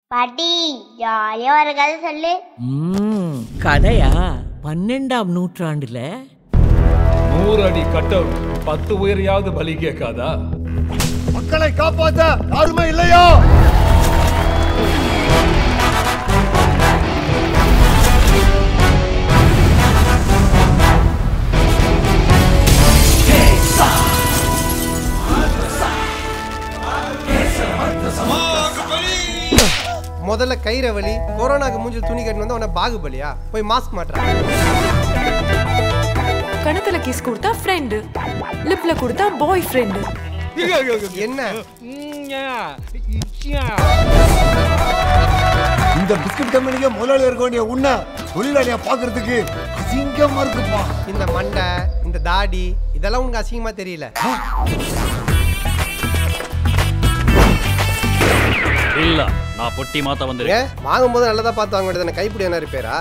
பாட்டி ஜாலியா ஒரு கதை சொல்லு ம், கதையா பன்னெண்டாம் நூற்றாண்டுல நூறு அடி கட்டவுட் பத்து உயிரையாவது பலி கேட்காதா மக்களை காப்பாத்த யாருமே இல்லையா முதல்ல கயிறை வலி கொரோனாக்கு மூஞ்சில் துணி கட்டினு வந்து உன பாகுபலியா போய் மாஸ்க் மாட்டுறான் கணத்துல கிஸ் கொடுத்தா ஃப்ரெண்டு லிப்ல கொடுத்தா பாய் ஃப்ரெண்டு என்ன இந்த பிஸ்கட் கம்பெனிக்கு முதலாளி இருக்க வேண்டிய உன்னை தொழிலாளியா பாக்குறதுக்கு அசிங்கமா இருக்குப்பா இந்த மண்டை இந்த தாடி இதெல்லாம் உனக்கு அசிங்கமா தெரியல இல்ல நான் பொட்டி மாத்த வந்திருக்கேன் ஏன் வாங்கும்போது நல்லதா பார்த்து வாங்க வேண்டியது கைப்பிடி என்ன ரிப்பேரா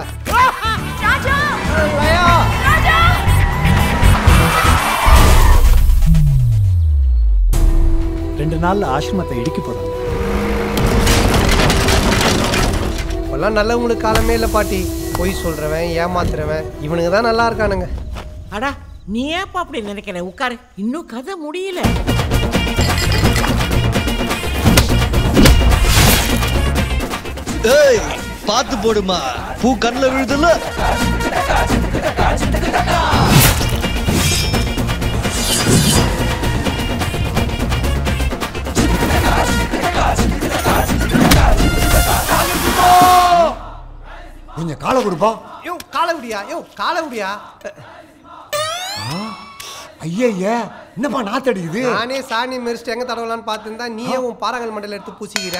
ரெண்டு நாள்ல ஆசிரமத்தை இடிக்க போறாங்க இப்பெல்லாம் நல்லவங்களுக்கு காலமே இல்லை பாட்டி பொய் சொல்றவன் ஏமாத்துறவன் இவனுங்க தான் நல்லா இருக்கானுங்க அடா நீ ஏப்பா அப்படி நினைக்கிற உட்காரு இன்னும் கதை முடியல ஏய் பார்த்து போடுமா பூ கண்ணில் விழுதுல்ல கொஞ்சம் காலை கொடுப்பா யோ காலை விடியா யோ காலை விடியா ஐயா என்னப்பா நாத்தடிக்குது நானே சாணி மெரிச்சிட்டு எங்க தடவலான்னு பார்த்துருந்தா நீயே உன் பாறாங்கல் மண்டல எடுத்து பூசிக்கிற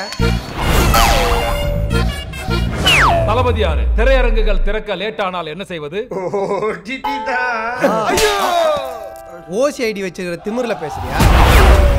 தளபதியாரு திரையரங்குகள் திறக்க லேட் ஆனால் என்ன செய்வது ஓசி ஐடி வச்சிருக்கிற திமிர்ல பேசுறியா